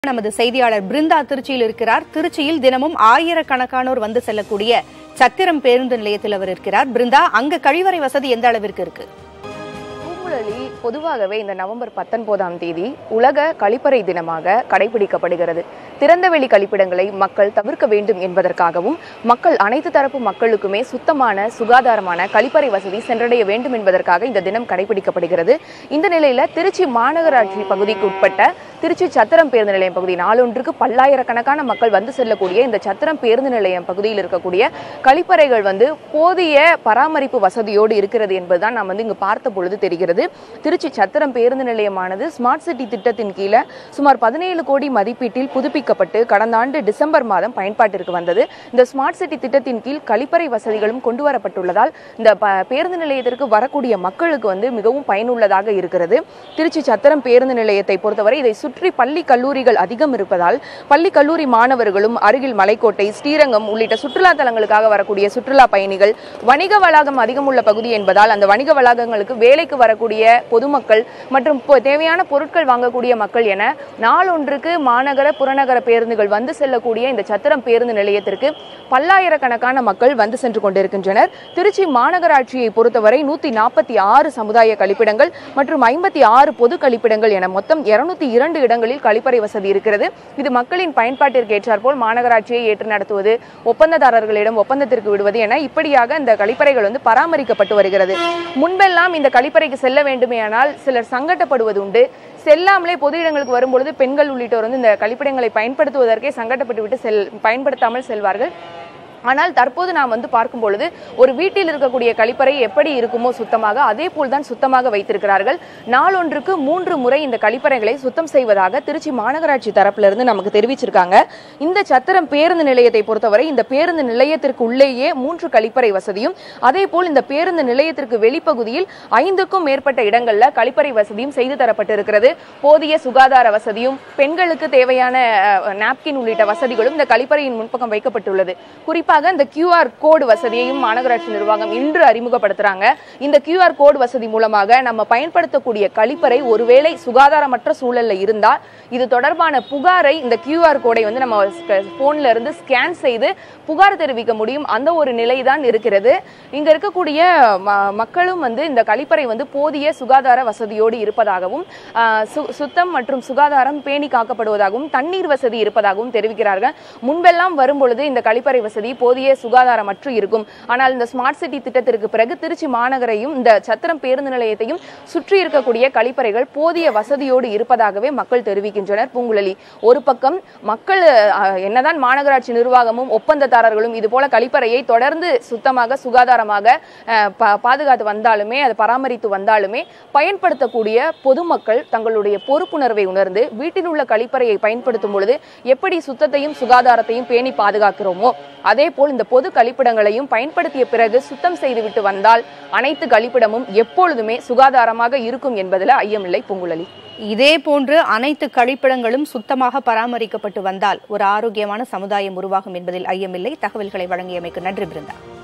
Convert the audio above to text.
நமது செய்தியாளர் பிருந்தா திருச்சியில் இருக்கிறார் திருச்சியில் தினமும் ஆயிரக்கணக்கானோர் வந்து செல்லக்கூடிய சத்திரம் பேருந்து நிலையத்தில் அவர் இருக்கிறார் பிருந்தா அங்க கழிவறை வசதி எந்த அளவிற்கு இருக்கு பூங்குழலி பொதுவாகவே இந்த நவம்பர் பத்தொன்பதாம் தேதி உலக கழிப்பறை தினமாக கடைபிடிக்கப்படுகிறது திறந்தவெளி கழிப்பிடங்களை மக்கள் தவிர்க்க வேண்டும் என்பதற்காகவும் மக்கள் அனைத்து தரப்பு மக்களுக்குமே சுத்தமான சுகாதாரமான கழிப்பறை வசதி சென்றடைய வேண்டும் என்பதற்காக இந்த தினம் கடைபிடிக்கப்படுகிறது இந்த நிலையில திருச்சி மாநகராட்சி பகுதிக்கு உட்பட்ட திருச்சி சத்திரம் பேருந்து நிலையம் பகுதி நாளொன்றுக்கு பல்லாயிரக்கணக்கான மக்கள் வந்து செல்லக்கூடிய இந்த சத்திரம் பேருந்து நிலையம் பகுதியில் இருக்கக்கூடிய கழிப்பறைகள் வந்து போதிய பராமரிப்பு வசதியோடு இருக்கிறது என்பதுதான் நாம் வந்து இங்கு பார்த்த பொழுது தெரிகிறது திருச்சி சத்திரம் பேருந்து நிலையமானது ஸ்மார்ட் சிட்டி திட்டத்தின் கீழே சுமார் பதினேழு கோடி மதிப்பீட்டில் புதுப்பிக்கப்பட்டு கடந்த ஆண்டு டிசம்பர் மாதம் பயன்பாட்டிற்கு வந்தது இந்த ஸ்மார்ட் சிட்டி திட்டத்தின் கீழ் கழிப்பறை வசதிகளும் கொண்டு வரப்பட்டுள்ளதால் இந்த ப- பேருந்து நிலையத்திற்கு வரக்கூடிய மக்களுக்கு வந்து மிகவும் பயனுள்ளதாக இருக்கிறது திருச்சி சத்திரம் பேருந்து நிலையத்தை பொறுத்தவரை இதை சுற்றி பள்ளி கல்லூரிகள் அதிகம் இருப்பதால் பள்ளி கல்லூரி மாணவர்களும் அருகில் மலைக்கோட்டை ஸ்ரீரங்கம் உள்ளிட்ட சுற்றுலா தலங்களுக்காக வரக்கூடிய சுற்றுலா பயணிகள் வணிக வளாகம் அதிகம் உள்ள பகுதி என்பதால் அந்த வணிக வளாகங்களுக்கு வேலைக்கு வரக்கூடிய பொதுமக்கள் மற்றும் பொ- தேவையான பொருட்கள் வாங்கக்கூடிய மக்கள் என நாளொன்றுக்கு மாநகர புறநகர பேருந்துகள் வந்து செல்லக்கூடிய இந்த சத்திரம் பேருந்து நிலையத்திற்கு பல்லாயிரக்கணக்கான மக்கள் வந்து சென்று கொண்டிருக்கின்றனர் திருச்சி மாநகராட்சியை பொறுத்தவரை நூத்தி நாற்பத்தி ஆறு சமுதாய கழிப்பிடங்கள் மற்றும் ஐம்பத்தி ஆறு பொது கழிப்பிடங்கள் என மொத்தம் இருநூத்தி இரண்டு இடங்களில் கழிப்பறை வசதி இருக்கிறது இது மக்களின் பயன்பாட்டிற்கு ஏற்றாற்போல் மாநகராட்சியை ஏற்று நடத்துவது ஒப்பந்ததாரர்களிடம் ஒப்பந்தத்திற்கு விடுவது என இப்படியாக இந்த கழிப்பறைகள் வந்து பராமரிக்கப்பட்டு வருகிறது முன்பெல்லாம் இந்த கழிப்பறைக்கு செல்ல வேண்டுமேயானால் சிலர் சங்கட்டப்படுவது உண்டு செல்லாமலே பொது இடங்களுக்கு வரும்பொழுது பெண்கள் உள்ளிட்டோர் வந்து இந்த கழிப்பிடங்களை பயன்படுத்துவதற்கே சங்கட்டப்பட்டு விட்டு செல் பயன்படுத்தாமல் செல்வார்கள் ஆனால் தற்போது நாம் வந்து பார்க்கும் பொழுது ஒரு வீட்டில் இருக்கக்கூடிய கழிப்பறை எப்படி இருக்குமோ சுத்தமாக அதே போல் தான் சுத்தமாக வைத்திருக்கிறார்கள் நாளொன்றுக்கு மூன்று முறை இந்த கழிப்பறைகளை சுத்தம் செய்வதாக திருச்சி மாநகராட்சி தரப்பிலிருந்து நமக்கு தெரிவிச்சிருக்காங்க இந்த சத்திரம் பேருந்து நிலையத்தை பொறுத்தவரை இந்த பேருந்து நிலையத்திற்கு உள்ளேயே மூன்று கழிப்பறை வசதியும் அதே போல் இந்த பேருந்து நிலையத்திற்கு வெளிப்பகுதியில் ஐந்துக்கும் மேற்பட்ட இடங்கள்ல கழிப்பறை வசதியும் செய்து தரப்பட்டிருக்கிறது போதிய சுகாதார வசதியும் பெண்களுக்கு தேவையான நாப்கின் உள்ளிட்ட வசதிகளும் இந்த கழிப்பறையின் முன்பக்கம் வைக்கப்பட்டுள்ளது குறிப்பாக இந்த QR கோடு வசதியையும் மாநகராட்சி நிர்வாகம் இன்று அறிமுகப்படுத்துறாங்க இந்த QR கோடு வசதி மூலமாக நம்ம பயன்படுத்தக்கூடிய கழிப்பறை ஒருவேளை சுகாதாரமற்ற சூழல்ல இருந்தால் இது தொடர்பான புகாரை இந்த QR கோடை வந்து நம்ம போன்ல இருந்து ஸ்கேன் செய்து புகார் தெரிவிக்க முடியும் அந்த ஒரு நிலைதான் இருக்கிறது இங்க இருக்கக்கூடிய ம- மக்களும் வந்து இந்த கழிப்பறை வந்து போதிய சுகாதார வசதியோடு இருப்பதாகவும் ஆஹ், சு- சுத்தம் மற்றும் சுகாதாரம் பேணி காக்கப்படுவதாகவும் தண்ணீர் வசதி இருப்பதாகவும் தெரிவிக்கிறார்கள் முன்பெல்லாம் வரும்பொழுது இந்த கழிப்பறை வசதி போதிய சுகாதாரமற்று இருக்கும் ஆனால் இந்த ஸ்மார்ட் சிட்டி திட்டத்திற்கு பிறகு திருச்சி மாநகரையும் இந்த சத்திரம் பேருந்து நிலையத்தையும் சுற்றி இருக்கக்கூடிய கழிப்பறைகள் போதிய வசதியோடு இருப்பதாகவே மக்கள் தெரிவிக்கின்றனர் பூங்குழலி ஒரு பக்கம் மக்கள் அஹ், என்னதான் மாநகராட்சி நிர்வாகமும் ஒப்பந்ததாரர்களும் இது போல கழிப்பறையை தொடர்ந்து சுத்தமாக சுகாதாரமாக அஹ், பா- பாதுகாத்து வந்தாலுமே அதை பராமரித்து வந்தாலுமே பயன்படுத்தக்கூடிய பொதுமக்கள் தங்களுடைய பொறுப்புணர்வை உணர்ந்து வீட்டில் உள்ள கழிப்பறையை பயன்படுத்தும் பொழுது எப்படி சுத்தத்தையும் சுகாதாரத்தையும் பேணி பாதுகாக்கிறோமோ அதே போல் இந்த பொது கழிப்பிடங்களையும் பயன்படுத்திய பிறகு சுத்தம் செய்துவிட்டு வந்தால் அனைத்து கழிப்பிடமும் எப்பொழுதுமே சுகாதாரமாக இருக்கும் என்பதில் ஐயமில்லை பூங்குழலி இதே போன்று அனைத்து கழிப்பிடங்களும் சுத்தமாக பராமரிக்கப்பட்டு வந்தால் ஒரு ஆரோக்கியமான சமுதாயம் உருவாகும் என்பதில் ஐயமில்லை தகவல்களை வழங்கியமைக்கு நன்றி பிருந்தா